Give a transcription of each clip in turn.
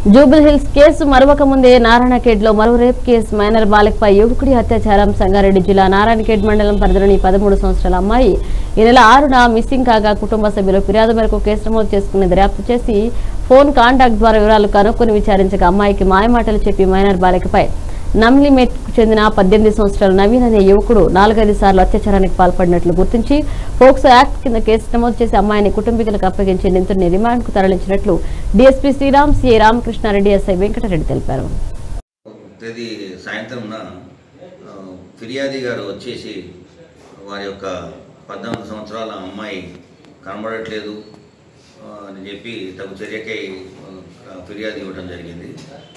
Jubilee hills case మరొక ముందే నారాయణఖేడ్ లో మరో రేప్ కేసు మైనర్ బాలికపై యువకుడి అత్యాచారం సంగారెడ్డి జిల్లా నారాయణఖేడ్ మండలం పరిధిలోని పదమూడు సంవత్సరాల అమ్మాయి ఈ నెల ఆరున మిస్సింగ్ కాగా కుటుంబ సభ్యులు ఫిర్యాదు మేరకు కేసు నమోదు చేసుకుని దర్యాప్తు చేసి ఫోన్ కాంటాక్ట్ ద్వారా వివరాలు కనుక్కొని విచారించగా అమ్మాయికి మాయమాటలు చెప్పి మైనర్ బాలికపై నమ్లిమెట్ కు చెందిన పద్దెనిమిది సంవత్సరాల నవీన్ అనే యువకుడు నాలుగైదు సార్లు అత్యాచారానికి పాల్పడినట్లు గుర్తించి పోక్సో యాక్ట్ కింద కేసు నమోదు చేసి అమ్మాయిని కుటుంబీకులకు అప్పగించి నిందితుడిని రిమాండ్ కు తరలించినట్లు DSP Sriram CA Ramakrishna Reddy SI Venkata Reddy తెలిపారు తేదీ సాయంత్రంన ఆ, ఫిర్యాది గారు వచ్చేసి వారి యొక్క పద్నాలుగు సంవత్సరాల అమ్మాయి కనబడట్లేదు ఆ, అని చెప్పి తగు చర్యకై ఆ, ఫిర్యాదు ఇవ్వడం జరిగింది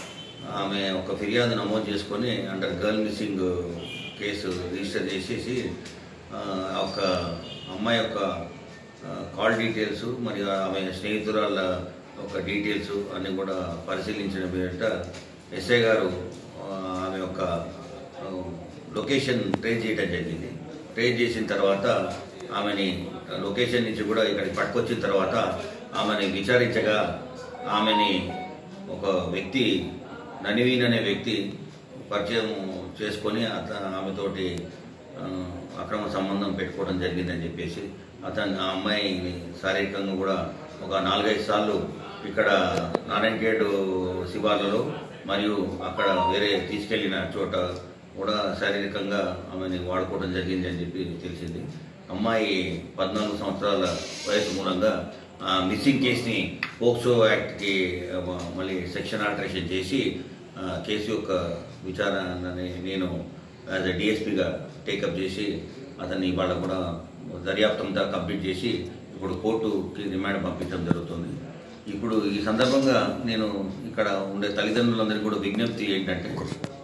ఆమె ఒక ఫిర్యాదు నమోదు చేసుకొని under girl missing case register చేసేసి ఆ, ఒక అమ్మాయి యొక్క ఆ, కాల్ డీటెయిల్స్ మరియు ఆమె స్నేహితురాల ఒక డీటెయిల్స్ అన్నీ కూడా పరిశీలించిన పేరిట ఎస్ఐ గారు ఆ, ఆమె యొక్క ఆ, లొకేషన్ ట్రేస్ చేయడం జరిగింది ట్రేస్ చేసిన తర్వాత ఆమెని లొకేషన్ నుంచి కూడా ఇక్కడికి పట్టుకొచ్చిన తర్వాత ఆమెని విచారించగా ఆమెని ఒక వ్యక్తి ననివీన్ అనే వ్యక్తి పరిచయం చేసుకొని అత ఆమెతోటి ఆ, అక్రమ సంబంధం పెట్టుకోవడం జరిగిందని చెప్పేసి అతను ఆ అమ్మాయిని శారీరకంగా కూడా ఒక నాలుగైదు సార్లు ఇక్కడ నారాయణఖేడ్ శివార్లలో మరియు అక్కడ వేరే తీసుకెళ్లిన చోట కూడా శారీరకంగా ఆమెని వాడుకోవడం జరిగింది అని చెప్పి తెలిసింది అమ్మాయి పద్నాలుగు సంవత్సరాల వయసు మూలంగా ఆ మిస్సింగ్ కేసుని పోక్సో యాక్ట్కి ఆ, మళ్ళీ సెక్షన్ ఆల్టరేషన్ చేసి ఆ, కేసు యొక్క విచారణని నేను యాజ్ ఎ డిఎస్పీగా టేకప్ చేసి అతన్ని ఇవాళ కూడా దర్యాప్తు అంతా కంప్లీట్ చేసి ఇప్పుడు కోర్టుకి రిమాండ్ పంపించడం జరుగుతుంది ఇప్పుడు ఈ సందర్భంగా నేను ఇక్కడ ఉండే తల్లిదండ్రులందరికీ కూడా విజ్ఞప్తి ఏంటంటే